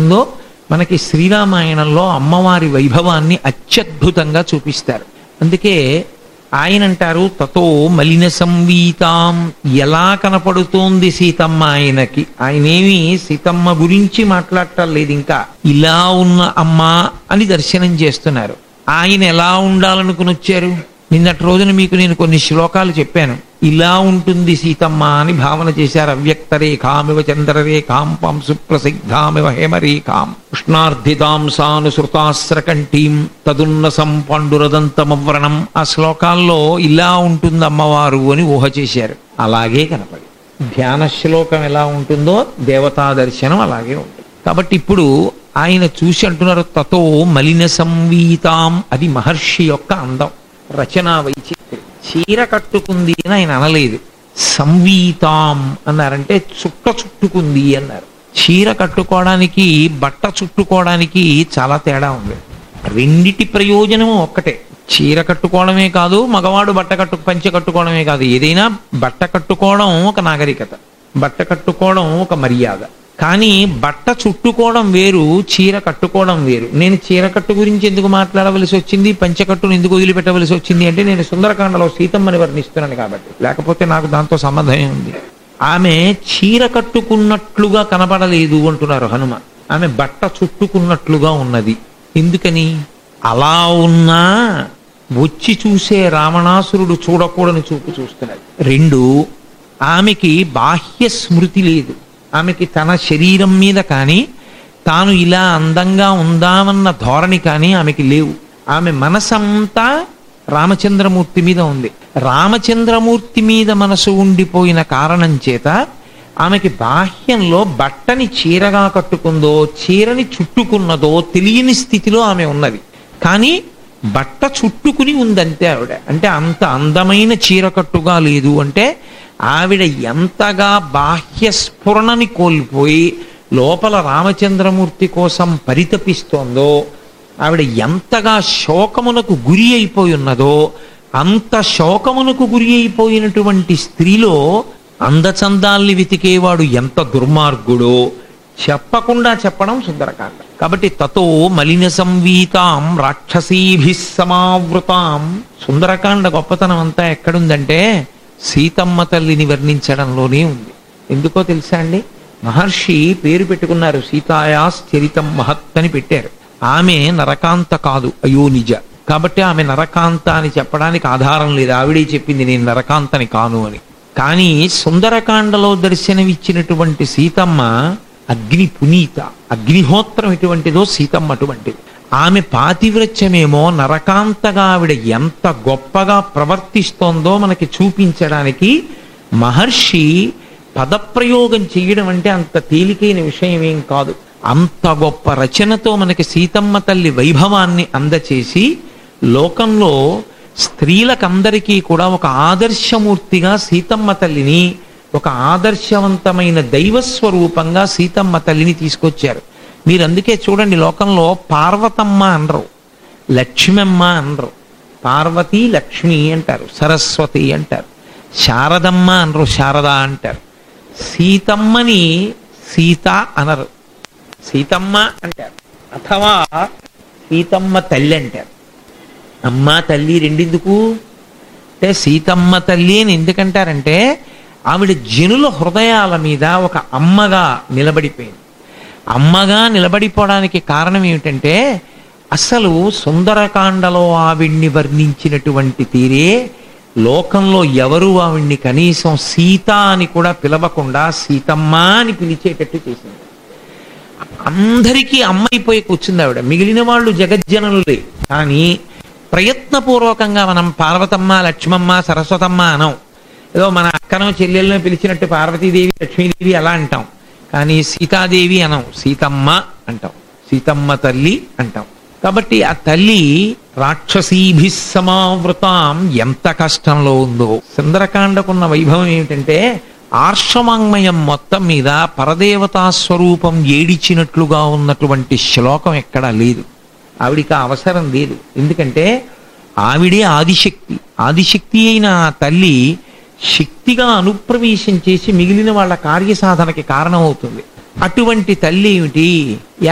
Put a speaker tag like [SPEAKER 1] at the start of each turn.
[SPEAKER 1] ఉంటుందో మనకి శ్రీరామాయణంలో అమ్మవారి వైభవాన్ని అత్యద్భుతంగా చూపిస్తారు అందుకే ఆయన అంటారు తతో మలిన సంవీతాం ఎలా కనపడుతోంది సీతమ్మ ఆయనకి ఆయనేమి సీతమ్మ గురించి మాట్లాడటం లేదు ఇంకా ఇలా ఉన్న అమ్మ అని దర్శనం చేస్తున్నారు ఆయన ఎలా ఉండాలనుకుని వచ్చారు నిన్నటి రోజున మీకు నేను కొన్ని శ్లోకాలు చెప్పాను ఇలా ఉంటుంది సీతమ్మ అని భావన చేశారు అవ్యక్త రేఖామివ చంద్రరేఖాం పంసు ప్రసిద్ధామివ హేమరేఖాం ఉష్ణార్థితాం సానుసృతాస్రకంఠీం తదున్నసం పాండురదంతమవ్రణం ఆ శ్లోకాల్లో ఇలా ఉంటుంది అమ్మవారు అని ఊహ చేశారు అలాగే కనపడి ధ్యాన శ్లోకం ఎలా ఉంటుందో దేవతా దర్శనం అలాగే ఉంటుంది కాబట్టి ఇప్పుడు ఆయన చూసి అంటున్నారు తతో మలిన సంవీతాం అది మహర్షి యొక్క అందం రచనా వైచిత్ర్యం చీర కట్టుకుంది అని ఆయన అనలేదు సంవీతాం అన్నారంటే చుట్ట చుట్టుకుంది అన్నారు చీర కట్టుకోవడానికి బట్ట చుట్టుకోవడానికి చాలా తేడా ఉంది రెండిటి ప్రయోజనము ఒక్కటే చీర కట్టుకోవడమే కాదు మగవాడు బట్ట కట్టు పంచె కట్టుకోవడమే కాదు ఏదైనా బట్ట కట్టుకోవడం ఒక నాగరికత బట్ట కట్టుకోవడం ఒక మర్యాద కానీ బట్ట చుట్టుకోవడం వేరు చీర కట్టుకోవడం వేరు నేను చీర కట్టు గురించి ఎందుకు మాట్లాడవలసి వచ్చింది పంచకట్టును ఎందుకు వదిలిపెట్టవలసి వచ్చింది అంటే నేను సుందరకాండలో సీతమ్మని వర్ణిస్తున్నాను కాబట్టి లేకపోతే నాకు దాంతో సంబంధమే ఉంది ఆమె చీర కట్టుకున్నట్లుగా కనపడలేదు అంటున్నారు హనుమ ఆమె బట్ట చుట్టుకున్నట్లుగా ఉన్నది ఎందుకని అలా ఉన్నా వచ్చి చూసే రావణాసురుడు చూడకూడని చూపు చూస్తున్నాడు రెండు ఆమెకి బాహ్య స్మృతి లేదు ఆమెకి తన శరీరం మీద కానీ తాను ఇలా అందంగా ఉందామన్న ధోరణి కానీ ఆమెకి లేవు ఆమె మనసంతా రామచంద్రమూర్తి మీద ఉంది రామచంద్రమూర్తి మీద మనసు ఉండిపోయిన కారణం చేత ఆమెకి బాహ్యంలో బట్టని చీరగా కట్టుకుందో చీరని చుట్టుకున్నదో తెలియని స్థితిలో ఆమె ఉన్నది కానీ బట్ట చుట్టుకుని ఉందంతే ఆవిడ అంటే అంత అందమైన చీర కట్టుగా లేదు అంటే ఆవిడ ఎంతగా బాహ్య స్ఫురణని కోల్పోయి లోపల రామచంద్రమూర్తి కోసం పరితపిస్తోందో ఆవిడ ఎంతగా శోకమునకు గురి అయిపోయి ఉన్నదో అంత శోకమునకు గురి అయిపోయినటువంటి స్త్రీలో అందచందాల్ని వెతికేవాడు ఎంత దుర్మార్గుడో చెప్పకుండా చెప్పడం సుందరకాండ కాబట్టి తతో మలిన సంవీతాం రాక్షసీభి సమావృతాం సుందరకాండ గొప్పతనం అంతా ఎక్కడుందంటే సీతమ్మ తల్లిని వర్ణించడంలోనే ఉంది ఎందుకో తెలుసా అండి మహర్షి పేరు పెట్టుకున్నారు సీతాయాస్ చరితం మహత్ అని పెట్టారు ఆమె నరకాంత కాదు అయో నిజ కాబట్టి ఆమె నరకాంత అని చెప్పడానికి ఆధారం లేదు ఆవిడే చెప్పింది నేను నరకాంతని కాను అని కానీ సుందరకాండలో దర్శనమిచ్చినటువంటి సీతమ్మ అగ్ని పునీత అగ్నిహోత్రం ఎటువంటిదో సీతమ్మ అటువంటిది ఆమె పాతివ్రత్యమేమో నరకాంతగా ఆవిడ ఎంత గొప్పగా ప్రవర్తిస్తోందో మనకి చూపించడానికి మహర్షి పదప్రయోగం చేయడం అంటే అంత తేలికైన విషయం ఏం కాదు అంత గొప్ప రచనతో మనకి సీతమ్మ తల్లి వైభవాన్ని అందచేసి లోకంలో స్త్రీలకందరికీ కూడా ఒక ఆదర్శమూర్తిగా సీతమ్మ తల్లిని ఒక ఆదర్శవంతమైన దైవస్వరూపంగా సీతమ్మ తల్లిని తీసుకొచ్చారు మీరు అందుకే చూడండి లోకంలో పార్వతమ్మ అనరు లక్ష్మమ్మ అనరు పార్వతి లక్ష్మి అంటారు సరస్వతి అంటారు శారదమ్మ అనరు శారద అంటారు సీతమ్మని సీత అనరు సీతమ్మ అంటారు అథవా సీతమ్మ తల్లి అంటారు అమ్మ తల్లి రెండెందుకు అంటే సీతమ్మ తల్లి అని ఎందుకంటారంటే ఆవిడ జనుల హృదయాల మీద ఒక అమ్మగా నిలబడిపోయింది అమ్మగా నిలబడిపోవడానికి కారణం ఏమిటంటే అసలు సుందరకాండలో ఆవిడ్ని వర్ణించినటువంటి తీరే లోకంలో ఎవరు ఆవిడ్ని కనీసం సీత అని కూడా పిలవకుండా సీతమ్మ అని పిలిచేటట్టు చేసింది అందరికీ అమ్మైపోయి కూర్చుంది ఆవిడ మిగిలిన వాళ్ళు జగజ్జనులే కానీ ప్రయత్నపూర్వకంగా మనం పార్వతమ్మ లక్ష్మమ్మ సరస్వతమ్మ అనం ఏదో మన అక్కనో చెల్లెలను పిలిచినట్టు పార్వతీదేవి లక్ష్మీదేవి అలా అంటాం కానీ సీతాదేవి అనం సీతమ్మ అంటాం సీతమ్మ తల్లి అంటాం కాబట్టి ఆ తల్లి రాక్షసీభి సమావృతాం ఎంత కష్టంలో ఉందో సుందరకాండకున్న వైభవం ఏమిటంటే ఆర్షవాంగ్మయం మొత్తం మీద పరదేవతా స్వరూపం ఏడిచినట్లుగా ఉన్నటువంటి శ్లోకం ఎక్కడా లేదు ఆవిడికి ఆ అవసరం లేదు ఎందుకంటే ఆవిడే ఆదిశక్తి ఆదిశక్తి అయిన ఆ తల్లి శక్తిగా అనుప్రవేశం చేసి మిగిలిన వాళ్ళ కార్యసాధనకి కారణమవుతుంది అటువంటి తల్లి ఏమిటి